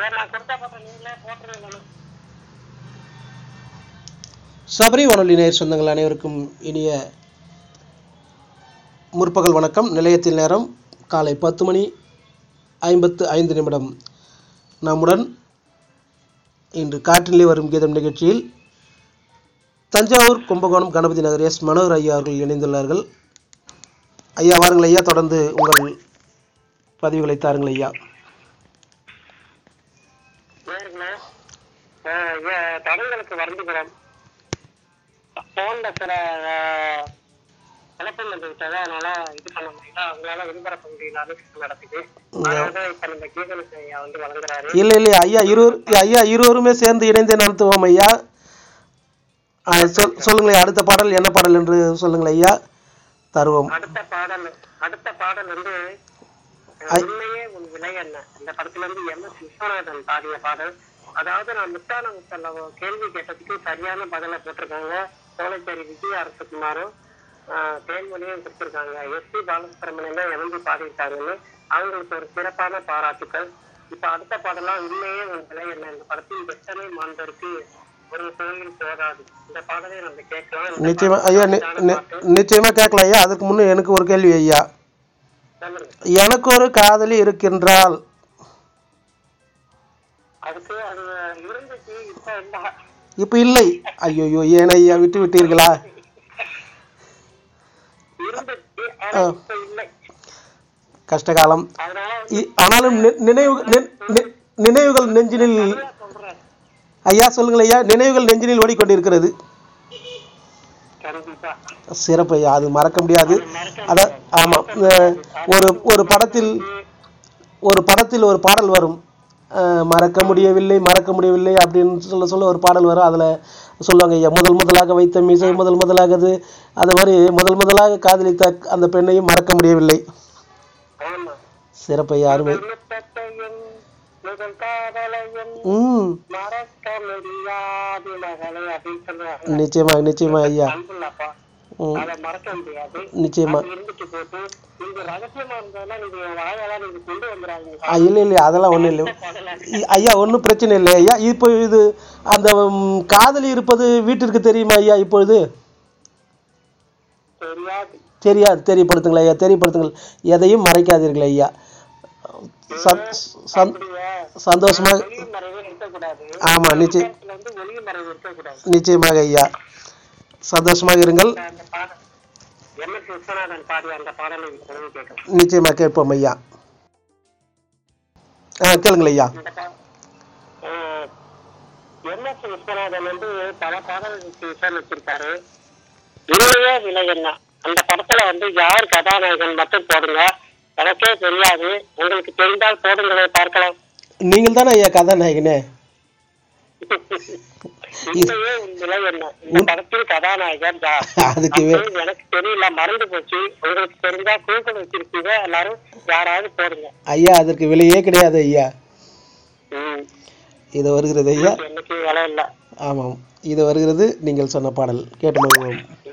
சரி நான் கொடுத்த பாட்டை நீங்களே போட்டுருங்க சபரி வானொலி நேயர் சொந்தங்கள் அனைவருக்கும் இனிய முற்பகல் வணக்கம் நிலையத்தில் நேரம் காலை பத்து மணி ஐம்பத்து ஐந்து நிமிடம் நம்முடன் இன்று காற்றிலே வரும் கீதம் நிகழ்ச்சியில் தஞ்சாவூர் கும்பகோணம் கணபதி நகர் எஸ் மனோகர் ஐயா அவர்கள் இணைந்துள்ளார்கள் ஐயா வாருங்கள் ஐயா தொடர்ந்து உங்கள் பதிவுகளை தாருங்கள் ஐயா நேருங்கண்ணா தடங்களுக்கு வருந்துகிறோம் ஃபோன்ல சில அஹ், குழப்பம் வந்து விட்டது அதனால இது பண்ண முடியல அவங்களால ஒளிபரப்ப முடியல நடக்குது அதனால இப்ப நம்ம கீதனுக்கு ஐயா வந்து வழங்குறாரு இல்லை இல்லை ஐயா இருவர் ஐயா இருவருமே சேர்ந்து இணைந்து நடத்துவோம் ஐயா ஆ, சொல் சொல்லுங்களேன் அடுத்த பாடல் என்ன பாடல் என்று சொல்லுங்களேன் ஐயா தருவோம் அடுத்த பாடல் அடுத்த பாடல் வந்து அஹ், ஐ- உண்மையே உன் விலை என்ன இந்த படத்துல இருந்து எம் எஸ் விஸ்வநாதன் பாடிய பாடல் அதாவது நான் முத்தான முத்தல்ல கேள்வி கேட்டதுக்கு சரியான பதிலை போட்டிருக்காங்க சோழச்சேரி விஜய் அரசகுமாரும் ஆஹ், தேன்மொழியும் கொடுத்திருக்காங்க எஸ் பி பாலசுப்ரமணியம் இறங்கி பாடியிருக்காங்கன்னு அவங்களுக்கு ஒரு சிறப்பான பாராட்டுக்கள் இப்ப அடுத்த பாடலாம் உண்மையே உன் விலை என்ன இந்த படத்தில் எத்தனை மாந்தருக்கு ஒரு கோயில் போதாது இந்த பாடலை நம்ம கேட்கலாம் இந்த நிச்சயமா பாடல் ஐயா நி- சரியான நி- பாட்டு. நிச்சயமா கேட்கலாம் ஐயா அதுக்கு முன்னே எனக்கு ஒரு கேள்வி ஐயா சொல்லுங்க எனக்கு ஒரு காதலி இருக்கின்றாள் அதுக்கு அது இருந்துச்சு இப்ப இல்ல இப்போ இல்லை ஐயோ ஏன் ஐயா விட்டு விட்டீர்களா இருந்துச்சு ஆனா இப்ப இல்லை கஷ்டகாலம் அதனால வந்து இ- ஆனாலும் நி- நினைவு நி- நி- நினைவுகள் நெஞ்சினில் நான் சொல்றேன் ஐயா சொல்லுங்கள் ஐயா நினைவுகள் நெஞ்சினில் ஓடிக்கொண்டிருக்கிறது கண்டிப்பா சிறப்பு ஐயா அது மறக்க முடியாது அத ஆமாம் அஹ், ஒரு ஒரு படத்தில் ஒரு படத்தில் ஒரு பாடல் வரும் அஹ், மறக்க முடியவில்லை மறக்க முடியவில்லை அப்படின்னு சொல்ல சொல்ல ஒரு பாடல் வரும் அதில் சொல்லுவாங்க ஐயா முதல் முதலாக வைத்த மீசை முதல் முதலாகது அது மாதிரி முதல் முதலாக காதலித்த அந்த பெண்ணையும் மறக்க முடியவில்லை ஆமா சிறப்பு ஐயா அருமை முத்தத்தையும் முதல் காதலையும் ம் மறக்க முடியாது மகளே அப்படின்னு சொல்லுவாங்க நிச்சயமா நிச்சயமா ஐயா அன்புள்ளப்பா ம் அதை மறக்க முடியாது நிச்சயமா அது இருந்துட்டு போட்டு இந்த ரகசியமா இருந்ததுன்னா நீங்க என் வாயால நீங்க கொண்டு வந்துடாதீங்க ஆ, இல்லை இல்லை அதெல்லாம் ஒன்றும் இல்லை பாடல இ- ஐயா ஒன்றும் பிரச்சனை இல்லை ஐயா இப்போ இது அந்த ம், காதலி இருப்பது வீட்டிற்கு தெரியுமா ஐயா இப்பொழுது தெரியாது தெரியா தெரியப்படுத்துங்கள் ஐயா தெரியப்படுத்துங்கள் எதையும் மறைக்காதீர்கள் ஐயா சந்- சந்- அப்படியா சந்தோஷமாக ஒளிவு மறைவு இருக்கக்கூடாது ஆமா நிச்சயம் இடத்துல வந்து ஒளிவு மறைவு இருக்கக்கூடாது நிச்சயமாக ஐயா சந்தோஷமாக இருங்கள் அந்த பாடல் எம் எஸ் விஸ்வநாதன் பாடிய அந்த பாடலை இப்பொழுது கேட்கலாம் நிச்சயமாக கேட்போம் ஐயா ஆ கேளுங்கள் ஐயா இந்த பா- அஹ், எம் எஸ் விஸ்வநாதன் வந்து பல பாடல்களுக்கு இசையமைச்சிருக்காரு உண்மையே விலை என்ன அந்த படத்துல வந்து யார் கதாநாயகன் மட்டும் போடுங்க எனக்கே தெரியாது உங்களுக்கு தெரிந்தால் போடுங்களை பார்க்கலாம் நீங்கள் தானே ஐயா கதாநாயகனே உண்மையே உன் விலை என்ன இந்த படத்தில் கதாநாயகன் யார் அதுக்கு வே- அப்படின்னு எனக்கு தெரியல மறந்து போச்சு உங்களுக்கு தெரிஞ்சா கூகுள் வச்சிருக்கீங்க எல்லாரும் யாராவது போடுங்க ஐயா அதற்கு விலையே கிடையாது ஐயா ம். இது வருகிறது ஐயா என்னைக்கு விலை இல்லை ஆமாம் இது வருகிறது நீங்கள் சொன்ன பாடல் கேட்டு மகிழ்வோம்